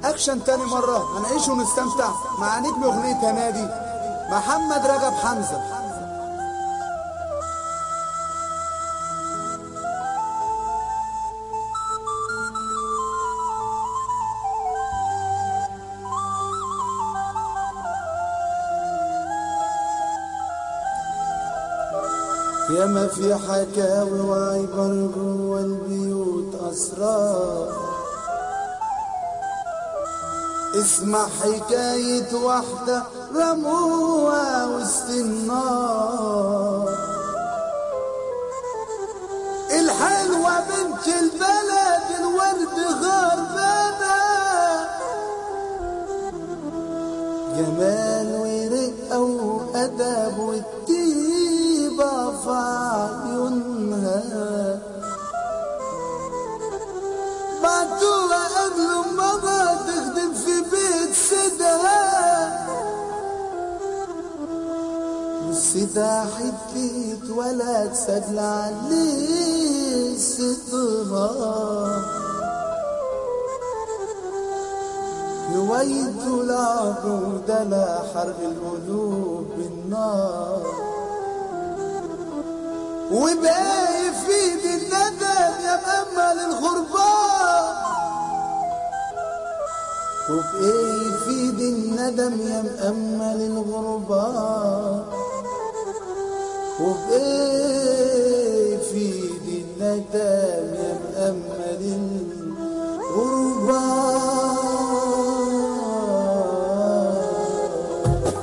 اكشن تاني مرة هنعيش ونستمتع مع نجم اغنية هنادي محمد رجب حمزة ياما في حكاوي وعبر جوا البيوت اسرار اسمع حكاية واحدة رموها وسط النار الحلوة بنت البلد الورد غربانة جمال ورقة وأدب والطيبة في عيونها بعتوها قبل ما تخدم في بيت سيدها والسيدة حبيت ولا تسجل عليه ستها يويت العبود لا حرق القلوب بالنار وباقي في ايد الندم يا مأمل الغربان وباقي في ايد الندم يا مأمل الغربان وباقي في ايد الندم يا مأمل الغربان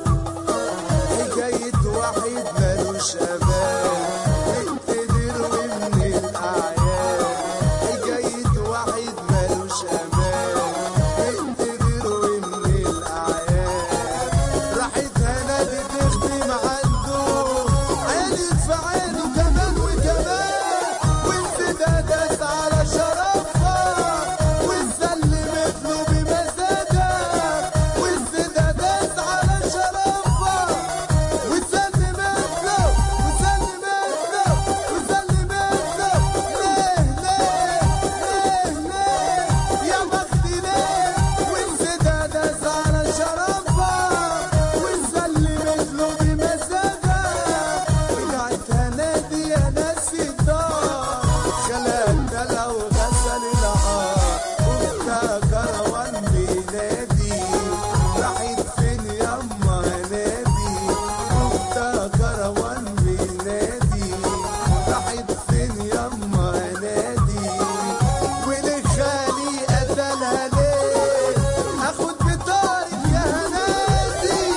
حكاية واحد ملوش أمان يقتدر ومن الأعيان حكاية واحد ملوش أمان يقتدر ومن الأعيان راحت هنادي تخدم عنده عينت في عينه كمان وكمان والسدادات على شرفها وسلمت له بمزاجها والسدادات على شرفها وسلمت له وسلمت له وسلمت له ليه ليه ليه ليه يا بختي ليه والسدادات على شرفها وسلمت له بمزاجها رجعت هنادي يا ناس في الدار خلال دلع وغسل العار وبكى كروان بينادي راحت فين يما هنادي وبكى كروان بينادي راحت فين يما هنادي وليه خالي قتلها ليه اخد بطارق يا هنادي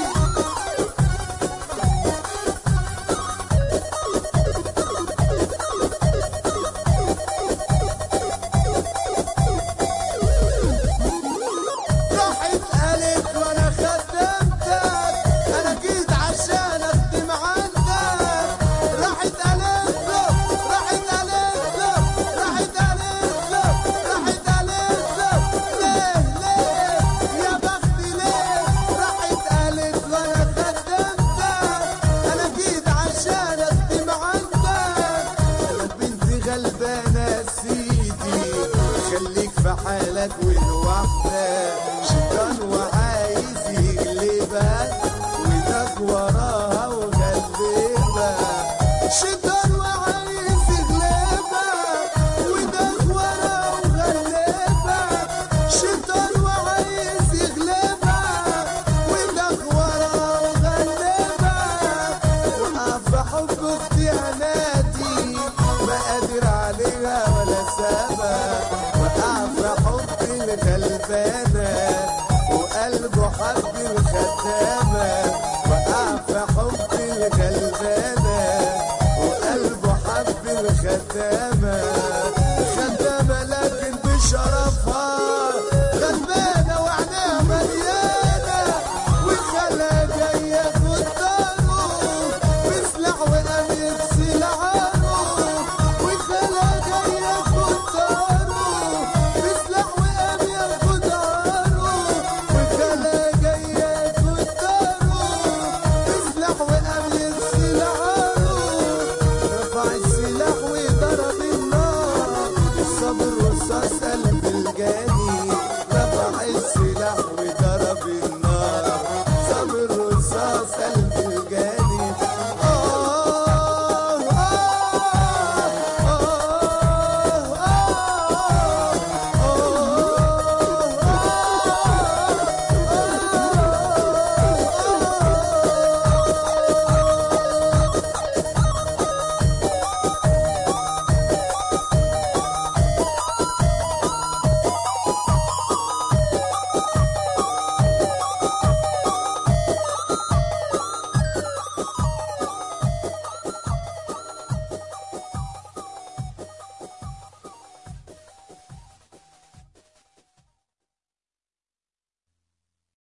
راحت قالت وانا خدمتك انا جيت عشان اخدم عندك راحت قالت له راحت قالت له راحت قالت له راحت قالت له ليه ليه يا بختي ليه راحت قالت له انا خدمتك انا جيت عشان اخدم عندك انا بنتي غلبانه سيدي خليك في حالك ولوحدك شيطان وعايز يغلبك وإيدك وراها وغلبك شيطان وعايز يغلبك وإيدك وراها وغلبك شيطان وعايز يغلبك وإيدك وراها وغلبك وقع في حب اختي هنادي ما قادر عليها ولا سابك وقع في حب الغلبانة وقلبه حب الخدامة وقع في حب الغلبانة وقلبه حب الخدامة خدامة لكن بشرفها